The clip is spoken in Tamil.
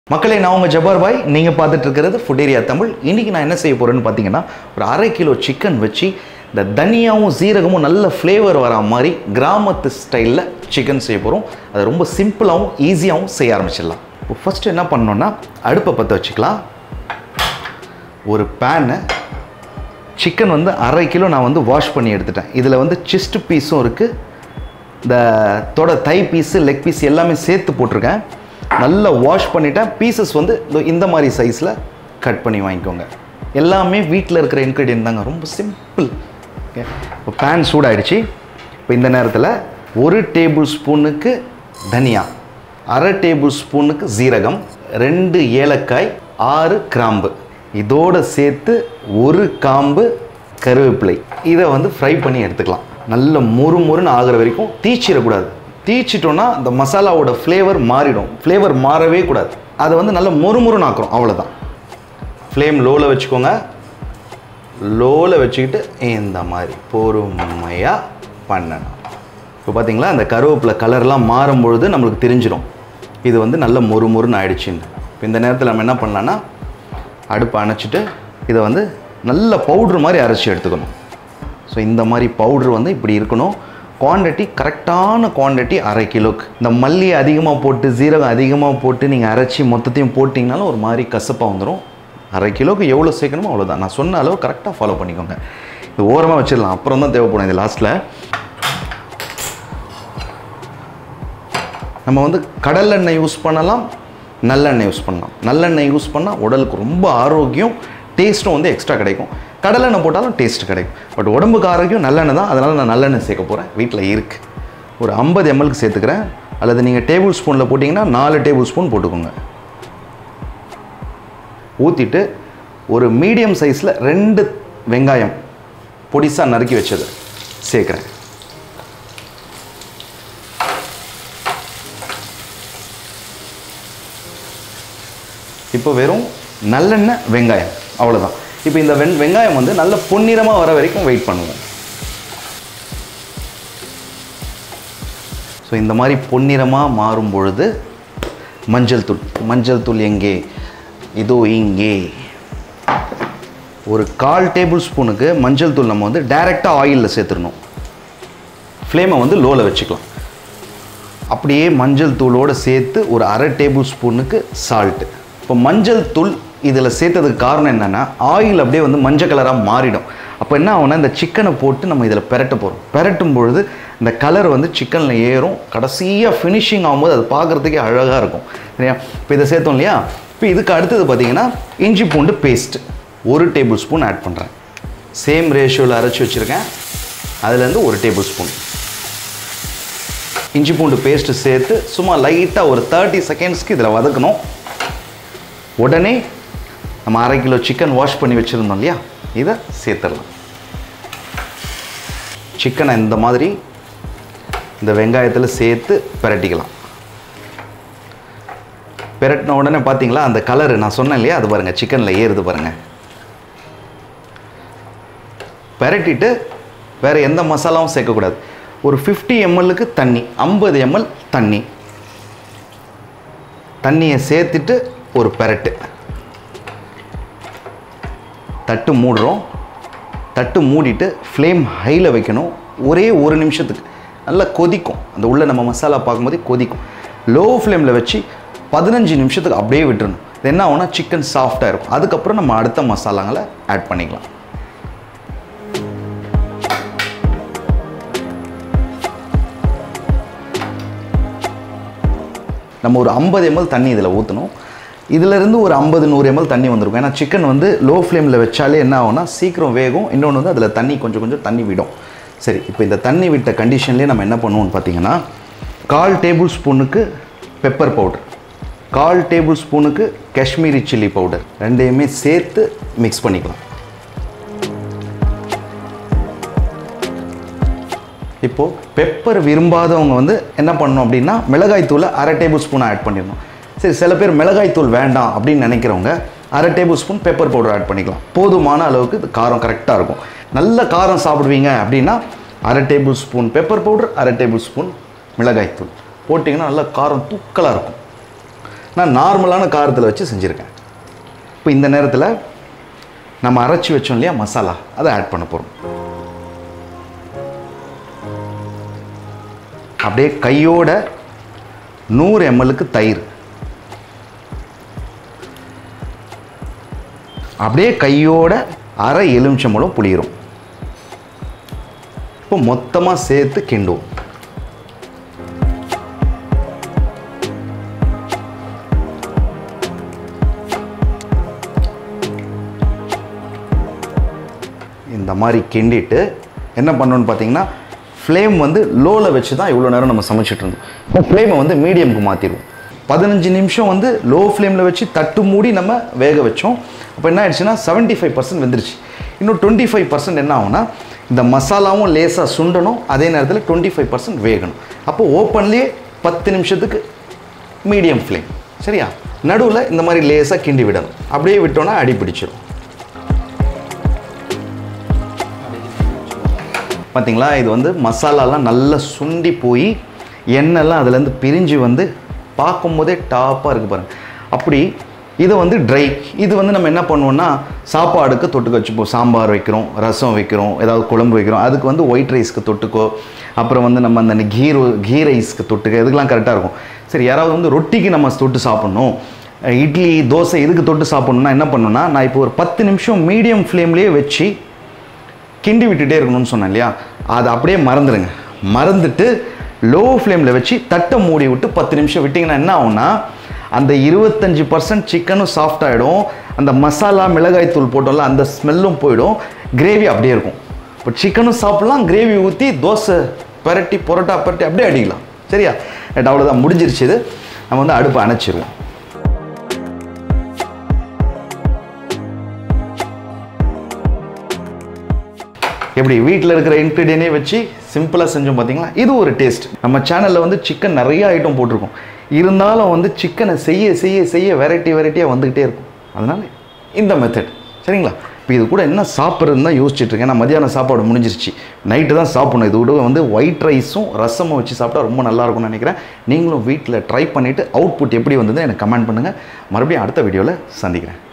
மக்களே நான் உங்கள் ஜபார் பாய் நீங்கள் பார்த்துட்டு இருக்கிறது ஃபுட் ஏரியா தமிழ் இன்றைக்கி நான் என்ன செய்ய போகிறேன்னு பார்த்தீங்கன்னா ஒரு அரை கிலோ சிக்கன் வச்சு இந்த தனியாவும் சீரகமும் நல்ல ஃப்ளேவர் வரா மாதிரி கிராமத்து ஸ்டைலில் சிக்கன் செய்ய போகிறோம் அது ரொம்ப சிம்பிளாகவும் ஈஸியாகவும் செய்ய ஆரம்பிச்சிடலாம் இப்போ ஃபஸ்ட்டு என்ன பண்ணோன்னா அடுப்பை பற்ற வச்சுக்கலாம் ஒரு பேனை சிக்கன் வந்து அரை கிலோ நான் வந்து வாஷ் பண்ணி எடுத்துட்டேன் இதில் வந்து சிஸ்ட் பீஸும் இருக்குது இந்த தொட தை பீஸு லெக் பீஸ் எல்லாமே சேர்த்து போட்டிருக்கேன் நல்லா வாஷ் பண்ணிட்டேன் பீசஸ் வந்து இதோ இந்த மாதிரி சைஸில் கட் பண்ணி வாங்கிக்கோங்க எல்லாமே வீட்டில் இருக்கிற இன்க்ரீடியன்ட் தாங்க ரொம்ப சிம்பிள் ஓகே இப்போ பேன் சூடாயிடுச்சு இப்போ இந்த நேரத்தில் ஒரு டேபிள் ஸ்பூனுக்கு தனியா அரை டேபிள் ஸ்பூனுக்கு ஜீரகம் ரெண்டு ஏலக்காய் ஆறு கிராம்பு இதோடு சேர்த்து ஒரு காம்பு கருவேப்பிலை இதை வந்து ஃப்ரை பண்ணி எடுத்துக்கலாம் நல்ல மொறு மொறுன்னு ஆகிற வரைக்கும் தீச்சிடக்கூடாது தீச்சிட்டோன்னா இந்த மசாலாவோட ஃப்ளேவர் மாறிடும் ஃப்ளேவர் மாறவே கூடாது அதை வந்து நல்ல மொறு மொறுன்னு ஆக்குறோம் அவ்வளோதான் ஃப்ளேம் லோவில் வச்சுக்கோங்க லோவில் வச்சுக்கிட்டு இந்த மாதிரி பொறுமையாக பண்ணணும் இப்போ பார்த்தீங்களா அந்த கருவேப்பிலை கலர்லாம் மாறும் பொழுது நம்மளுக்கு தெரிஞ்சிடும் இது வந்து நல்ல மொறு மொறுன்னு ஆயிடுச்சுன்னு இப்போ இந்த நேரத்தில் நம்ம என்ன பண்ணலான்னா அடுப்பை அணைச்சிட்டு இதை வந்து நல்ல பவுட்ரு மாதிரி அரைச்சி எடுத்துக்கணும் ஸோ இந்த மாதிரி பவுட்ரு வந்து இப்படி இருக்கணும் குவாண்டிட்டி கரெக்டான குவாண்டிட்டி அரை கிலோக்கு இந்த மல்லி அதிகமாக போட்டு ஜீரகம் அதிகமாக போட்டு நீங்கள் அரைச்சி மொத்தத்தையும் போட்டிங்கனாலும் ஒரு மாதிரி கசப்பாக வந்துடும் அரை கிலோக்கு எவ்வளோ சேர்க்கணுமோ அவ்வளோதான் நான் சொன்ன அளவு கரெக்டாக ஃபாலோ பண்ணிக்கோங்க இது ஓரமாக வச்சிடலாம் அப்புறம் தான் தேவைப்படும் இது லாஸ்ட்டில் நம்ம வந்து கடலெண்ணெய் யூஸ் பண்ணலாம் நல்லெண்ணெய் யூஸ் பண்ணலாம் நல்லெண்ணெய் யூஸ் பண்ணால் உடலுக்கு ரொம்ப ஆரோக்கியம் டேஸ்ட்டும் வந்து எக்ஸ்ட்ரா கிடைக்கும் கடலெண்ணெய் போட்டாலும் டேஸ்ட் கிடைக்கும் பட் உடம்புக்கு ஆரோக்கியம் நல்லெண்ணெய் தான் அதனால் நான் நல்லெண்ணெய் சேர்க்க போகிறேன் வீட்டில் இருக்குது ஒரு ஐம்பது எம்எல்க்கு சேர்த்துக்கிறேன் அல்லது நீங்கள் டேபிள் ஸ்பூனில் போட்டிங்கன்னா நாலு டேபிள் ஸ்பூன் போட்டுக்கோங்க ஊற்றிட்டு ஒரு மீடியம் சைஸில் ரெண்டு வெங்காயம் பொடிசாக நறுக்கி வச்சது சேர்க்குறேன் இப்போ வெறும் நல்லெண்ணெய் வெங்காயம் அவ்வளோதான் இப்போ இந்த வெங் வெங்காயம் வந்து நல்ல பொன்னிறமாக வர வரைக்கும் வெயிட் பண்ணுவோம் ஸோ இந்த மாதிரி பொன்னிறமாக மாறும் பொழுது மஞ்சள் தூள் மஞ்சள் தூள் எங்கே இதோ இங்கே ஒரு கால் டேபிள் ஸ்பூனுக்கு மஞ்சள் தூள் நம்ம வந்து டைரெக்டாக ஆயிலில் சேர்த்துடணும் ஃப்ளேமை வந்து லோவில் வச்சுக்கலாம் அப்படியே மஞ்சள் தூளோடு சேர்த்து ஒரு அரை டேபிள் ஸ்பூனுக்கு சால்ட்டு இப்போ மஞ்சள் தூள் இதில் சேர்த்ததுக்கு காரணம் என்னென்னா ஆயில் அப்படியே வந்து மஞ்சள் கலராக மாறிடும் அப்போ என்ன ஆகும்னா இந்த சிக்கனை போட்டு நம்ம இதில் பெரட்ட போகிறோம் பெரட்டும் பொழுது இந்த கலர் வந்து சிக்கனில் ஏறும் கடைசியாக ஃபினிஷிங் ஆகும்போது அது பார்க்குறதுக்கே அழகாக இருக்கும் சரியா இப்போ இதை சேர்த்தோம் இல்லையா இப்போ இதுக்கு அடுத்தது பார்த்தீங்கன்னா இஞ்சி பூண்டு பேஸ்ட் ஒரு டேபிள் ஸ்பூன் ஆட் பண்ணுறேன் சேம் ரேஷியோவில் அரைச்சி வச்சுருக்கேன் அதுலேருந்து ஒரு டேபிள் ஸ்பூன் இஞ்சி பூண்டு பேஸ்ட்டு சேர்த்து சும்மா லைட்டாக ஒரு தேர்ட்டி செகண்ட்ஸ்க்கு இதில் வதக்கணும் உடனே நம்ம அரை கிலோ சிக்கன் வாஷ் பண்ணி வச்சுருந்தோம் இல்லையா இதை சேர்த்துடலாம் சிக்கனை இந்த மாதிரி இந்த வெங்காயத்தில் சேர்த்து பிரட்டிக்கலாம் பிரட்டின உடனே பார்த்தீங்களா அந்த கலரு நான் சொன்னேன் இல்லையா அது பாருங்கள் சிக்கனில் ஏறுது பாருங்கள் பிரட்டிட்டு வேறு எந்த மசாலாவும் சேர்க்கக்கூடாது ஒரு ஃபிஃப்டி எம்எல்லுக்கு தண்ணி ஐம்பது எம்எல் தண்ணி தண்ணியை சேர்த்துட்டு ஒரு பெரட்டு தட்டு மூடுறோம் தட்டு மூடிட்டு ஃப்ளேம் ஹையில் வைக்கணும் ஒரே ஒரு நிமிஷத்துக்கு நல்லா கொதிக்கும் அந்த உள்ள நம்ம மசாலா பார்க்கும்போதே கொதிக்கும் லோ ஃப்ளேமில் வச்சு பதினஞ்சு நிமிஷத்துக்கு அப்படியே விட்டுறணும் இது என்ன ஆகும்னா சிக்கன் சாஃப்டாக இருக்கும் அதுக்கப்புறம் நம்ம அடுத்த மசாலாங்களை ஆட் பண்ணிக்கலாம் நம்ம ஒரு ஐம்பது எம்எல் தண்ணி இதில் ஊற்றணும் இதிலிருந்து ஒரு ஐம்பது நூறு எம்எல் தண்ணி வந்திருக்கும் ஏன்னா சிக்கன் வந்து லோ ஃப்ளேமில் வச்சாலே என்ன ஆகும்னா சீக்கிரம் வேகும் இன்னொன்று வந்து அதில் தண்ணி கொஞ்சம் கொஞ்சம் தண்ணி விடும் சரி இப்போ இந்த தண்ணி விட்ட கண்டிஷன்லேயே நம்ம என்ன பண்ணுவோம்னு பார்த்தீங்கன்னா கால் டேபிள் ஸ்பூனுக்கு பெப்பர் பவுடர் கால் டேபிள் ஸ்பூனுக்கு காஷ்மீரி சில்லி பவுடர் ரெண்டையுமே சேர்த்து மிக்ஸ் பண்ணிக்கலாம் இப்போது பெப்பர் விரும்பாதவங்க வந்து என்ன பண்ணணும் அப்படின்னா மிளகாய் தூளை அரை டேபிள் ஸ்பூன் ஆட் பண்ணிடணும் சரி சில பேர் மிளகாய் தூள் வேண்டாம் அப்படின்னு நினைக்கிறவங்க அரை tablespoon pepper powder add பண்ணிக்கலாம் போதுமான அளவுக்கு இது காரம் கரெக்டாக இருக்கும் நல்ல காரம் சாப்பிடுவீங்க அப்படின்னா அரை டேபிள் ஸ்பூன் பெப்பர் பவுடர் அரை டேபிள் ஸ்பூன் மிளகாய் தூள் போட்டிங்கன்னா நல்லா காரம் தூக்கலாக இருக்கும் நான் நார்மலான காரத்தில் வச்சு செஞ்சுருக்கேன் இப்போ இந்த நேரத்தில் நம்ம அரைச்சி வச்சோம் இல்லையா மசாலா அதை ஆட் பண்ண போகிறோம் அப்படியே கையோட நூறு எம்எல்லுக்கு தயிர் அப்படியே கையோட அரை எலுமிச்சம்பழம் புளியிரும் இப்போ மொத்தமாக சேர்த்து கிண்டுவோம் இந்த மாதிரி கிண்டிட்டு என்ன பண்ணணும்னு பார்த்தீங்கன்னா ஃப்ளேம் வந்து லோவில் வச்சு தான் இவ்வளோ நேரம் நம்ம சமைச்சிட்டு இருந்தோம் இப்போ ஃப்ளேமை வந்து மீடியமுக்கு மாற்றிடுவோம் பதினஞ்சு நிமிஷம் வந்து லோ ஃப்ளேமில் வச்சு தட்டு மூடி நம்ம வேக வச்சோம் அப்போ என்ன ஆயிடுச்சுன்னா செவன்ட்டி ஃபைவ் பர்சன்ட் வெந்துருச்சு இன்னும் டுவெண்ட்டி ஃபைவ் பர்சன்ட் என்ன ஆகும்னா இந்த மசாலாவும் லேசாக சுண்டணும் அதே நேரத்தில் டுவெண்ட்டி ஃபைவ் பர்சன்ட் வேகணும் அப்போ ஓப்பன்லேயே பத்து நிமிஷத்துக்கு மீடியம் ஃப்ளேம் சரியா நடுவில் இந்த மாதிரி லேசாக கிண்டி விடணும் அப்படியே விட்டோன்னா அடி பிடிச்சிரும் பார்த்தீங்களா இது வந்து மசாலாலாம் நல்லா சுண்டி போய் எண்ணெய்லாம் அதுலேருந்து பிரிஞ்சு வந்து பார்க்கும்போதே டாப்பாக இருக்குது பாருங்கள் அப்படி இதை வந்து ட்ரை இது வந்து நம்ம என்ன பண்ணுவோம்னா சாப்பாடுக்கு தொட்டுக்க வச்சுப்போம் சாம்பார் வைக்கிறோம் ரசம் வைக்கிறோம் ஏதாவது குழம்பு வைக்கிறோம் அதுக்கு வந்து ஒயிட் ரைஸ்க்கு தொட்டுக்கோ அப்புறம் வந்து நம்ம அந்த கீ ரோ- கீ ரைஸ்க்கு தொட்டுக்க இதுக்கெல்லாம் கரெக்டாக இருக்கும் சரி யாராவது வந்து ரொட்டிக்கு நம்ம தொட்டு சாப்பிட்ணும் இட்லி தோசை இதுக்கு தொட்டு சாப்பிட்ணுன்னா என்ன பண்ணணும்னா நான் இப்போ ஒரு பத்து நிமிஷம் மீடியம் ஃப்ளேம்லேயே வச்சு கிண்டி விட்டுட்டே இருக்கணும்னு சொன்னேன் இல்லையா அதை அப்படியே மறந்துடுங்க மறந்துட்டு லோ ஃப்ளேமில் வச்சு தட்டை மூடி விட்டு பத்து நிமிஷம் விட்டிங்கன்னா என்ன ஆகும்னா அந்த இருபத்தஞ்சி பர்சன்ட் சிக்கனும் சாஃப்ட் ஆகிடும் அந்த மசாலா மிளகாய் தூள் போட்டோம்ல அந்த ஸ்மெல்லும் போயிடும் கிரேவி அப்படியே இருக்கும் இப்போ சிக்கனும் சாப்பிட்லாம் கிரேவி ஊற்றி தோசை பரட்டி பரோட்டா பரட்டி அப்படியே அடிக்கலாம் சரியா ரைட் அவ்வளோதான் முடிஞ்சிருச்சு இது நம்ம வந்து அடுப்பை அணைச்சிருவோம் எப்படி வீட்டில் இருக்கிற இன்க்ரீடியனே வச்சு சிம்பிளாக செஞ்சோம் பார்த்தீங்களா இது ஒரு டேஸ்ட் நம்ம சேனலில் வந்து சிக்கன் நிறைய ஐட்டம் போட்டிருக்கோம் இருந்தாலும் வந்து சிக்கனை செய்ய செய்ய செய்ய வெரைட்டி வெரைட்டியாக வந்துக்கிட்டே இருக்கும் அதனால இந்த மெத்தட் சரிங்களா இப்போ இது கூட என்ன சாப்பிட்றதுன்னு தான் யோசிச்சுட்டு இருக்கேன் நான் மதியானம் சாப்பாடு முடிஞ்சிருச்சு நைட்டு தான் சாப்பிடணும் இது கூட வந்து ஒயிட் ரைஸும் ரசமும் வச்சு சாப்பிட்டா ரொம்ப நல்லா இருக்கும்னு நினைக்கிறேன் நீங்களும் வீட்டில் ட்ரை பண்ணிவிட்டு அவுட்புட் எப்படி வந்ததுன்னு எனக்கு கமெண்ட் பண்ணுங்கள் மறுபடியும் அடுத்த வீடியோவில் சந்திக்கிறேன்